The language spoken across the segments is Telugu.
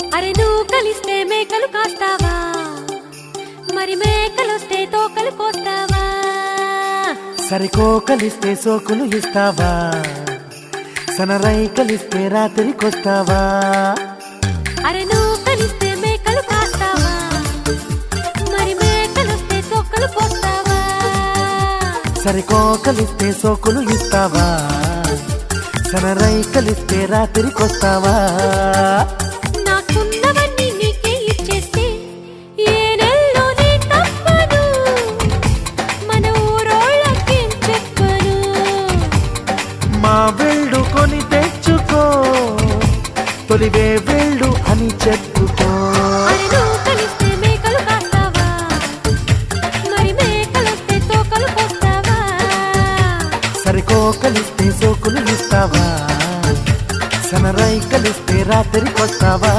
అరే నువ్వు కలిస్తే మేకలు కాస్తావా మరి మేకలొస్తే తోకలు కోస్తావా సరికో కలిస్తే సోకులు ఇస్తావా సనరై కలిస్తే రాత్రికొస్తావా అరే నువ్వు కలిస్తే మేకలు కాస్తావా మరి మేకలొస్తే తోకలు కోస్తావా సరికో కలిస్తే సోకులు ఇస్తావా సనరై కలిస్తే రాత్రికొస్తావా నాకున్నవన్నీ నీకే ఇచ్చేస్తే ఏ నెలలోనే తప్పను మన ఊరోళ్ళకేం చెప్పను మా వెళ్ళు కొని తెచ్చుకో తొలివే వెళ్ళు అని చెప్పుకో అరే నువ్వు కలిస్తే మేకలు కాస్తావా మరి మేకలొస్తే తోకలు కోస్తావా సరికో కలిస్తే సోకులు ఇస్తావా సనరై కలిస్తే రాత్రికొస్తావా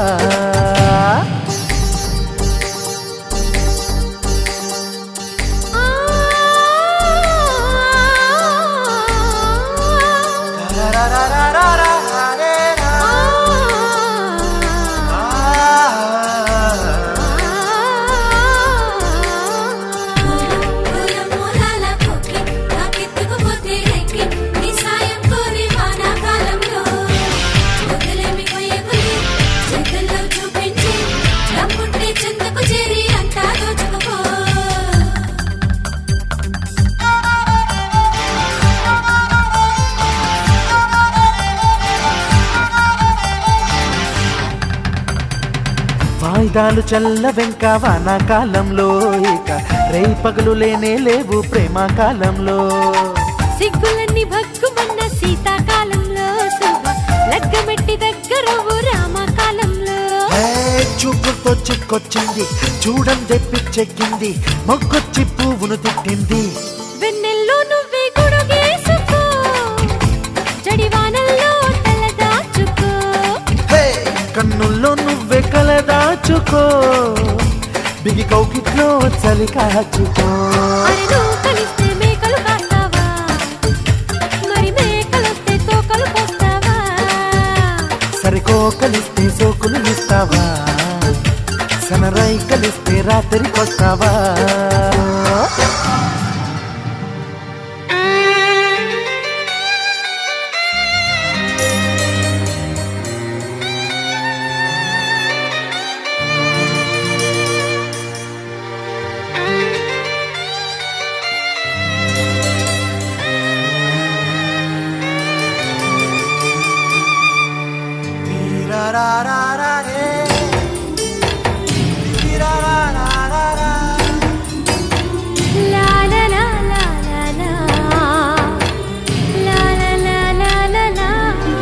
ఆ చెంతకు చేరి అంతా దోచుకుపో వాయిదాలు చల్ల వెంక వానాకాలంలో ఇక రేయి పగలు లేనే లేవు ప్రేమ కాలంలో సిగ్గులన్నీ భగ్గుమన్న శీతాకాలంలో శుభ లగ్గమెట్టి దగ్గరవు రామకాలంలో ఏ చూపులతో చిక్కొచ్చింది చూడందే పిచ్చెక్కింది మొగ్గొచ్చి పువ్వును తిట్టింది వెన్నెల్లో నువ్వే గొడుగేసుకో జడివానల్లో తలదాచుకో హే! కన్నుల్లో నువ్వే కలదాచుకో బిగి కౌకిట్లో చలి కాచుకో అరే నువ్వు కలిస్తే మేకలు కాస్తావా మరి మేకలొస్తే తోకలు కోస్తావా సరికో కలిస్తే సోకులు ఇస్తావా సనరై కలిస్తే రాత్రికొస్తావా లా లా లా లా లా లా. లా లా లా లా లా లా.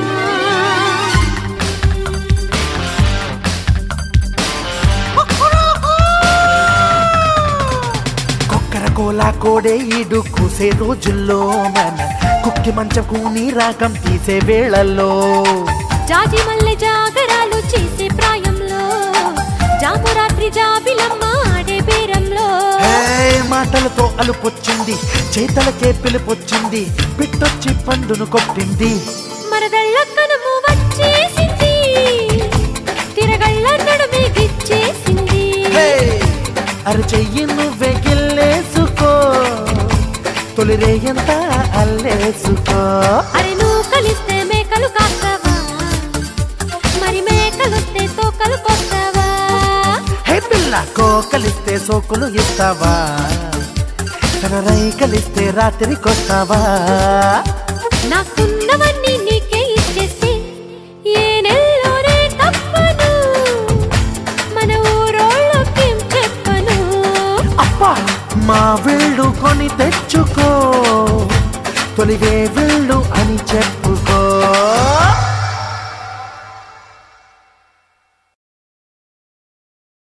కొక్కర కోలా కోడే ఈడు కూసే రోజుల్లో మన కుక్కి మంచం కూని రాగం తీసే వేళల్లో జాజి మల్లె జాగరాలు చేసే ప్రాయంలో జామురాత్రి జాబిలమ్మ ఆడే బేరంలో ఏ మాటలతో అలుపొచ్చింది చేతలకే పిలుపొచ్చింది పిట్టొచ్చి పండును కొట్టింది మరదళ్ళ కనుము వచ్చేసింది తిరగళ్ళ నడుమే గిచ్చేసింది హే! అరచెయ్యి నువ్వే గిల్లేసుకో తొలి రేయంతా అల్లేసుకో అరే నువ్వు కలిస్తే మేకలు కాస్తావా మరి మేకలొస్తే తోకలు కొస్తావా హే పిల్ల కోకలిస్తే సోకులు ఇస్తావా తనరై కలిస్తే రాత్రికొస్తావా నాకున్నవన్నీ నీకే ఇచ్చేస్తే ఏ నెలలోనే తప్పను మన ఊరోళ్ళకేం చెప్పను అప్పా మా వెళ్ళు కొని తెచ్చుకో తొలివే వెళ్ళు అని చెప్పు